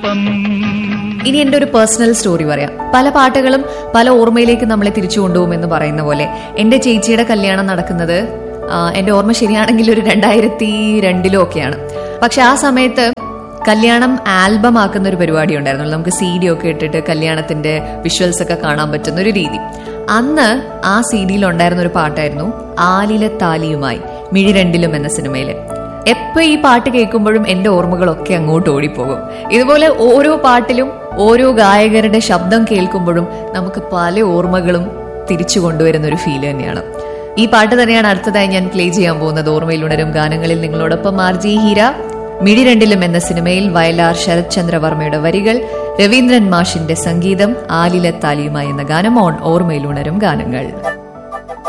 ഒപ്പം ഇനി എന്റെ ഒരു പേഴ്സണൽ സ്റ്റോറി പറയാം പല പാട്ടുകളും പല ഓർമ്മയിലേക്ക് നമ്മളെ തിരിച്ചു കൊണ്ടുപോകുമെന്ന് പറയുന്ന പോലെ എന്റെ ചേച്ചിയുടെ കല്യാണം നടക്കുന്നത് ആ, എന്റെ ഓർമ്മ ശരിയാണെങ്കിൽ ഒരു രണ്ടായിരത്തി രണ്ടിലോ ഒക്കെയാണ് പക്ഷെ ആ സമയത്ത് കല്യാണം ആൽബം ആക്കുന്ന ഒരു പരിപാടി ഉണ്ടായിരുന്നു നമുക്ക് സി ഡി ഒക്കെ ഇട്ടിട്ട് കല്യാണത്തിന്റെ വിഷ്വൽസ് ഒക്കെ കാണാൻ പറ്റുന്ന ഒരു രീതി അന്ന് ആ സി ഡിയിൽ ഉണ്ടായിരുന്ന ഒരു പാട്ടായിരുന്നു ആലിലെ താലിയുമായി മിഴി രണ്ടിലും എന്ന സിനിമയിലെ എപ്പോ ഈ പാട്ട് കേൾക്കുമ്പോഴും എന്റെ ഓർമ്മകളൊക്കെ അങ്ങോട്ട് ഓടിപ്പോകും ഇതുപോലെ ഓരോ പാട്ടിലും ഓരോ ഗായകരുടെ ശബ്ദം കേൾക്കുമ്പോഴും നമുക്ക് പല ഓർമ്മകളും തിരിച്ചു കൊണ്ടുവരുന്ന ഒരു ഫീൽ തന്നെയാണ് ഈ പാട്ട് തന്നെയാണ് അടുത്തതായി ഞാൻ പ്ലേ ചെയ്യാൻ പോകുന്നത് ഓർമ്മയിലുണരും ഗാനങ്ങളിൽ നിങ്ങളോടൊപ്പം ആർ ജി ഹീര മിഴി രണ്ടിലും എന്ന സിനിമയിൽ വയലാർ ശരത് ചന്ദ്രവർമ്മയുടെ വരികൾ രവീന്ദ്രൻ മാഷിന്റെ സംഗീതം ആലിലെ താലിയുമായി എന്ന ഗാനം ഓൺ ഓർമ്മയിലുണരും ഗാനങ്ങൾ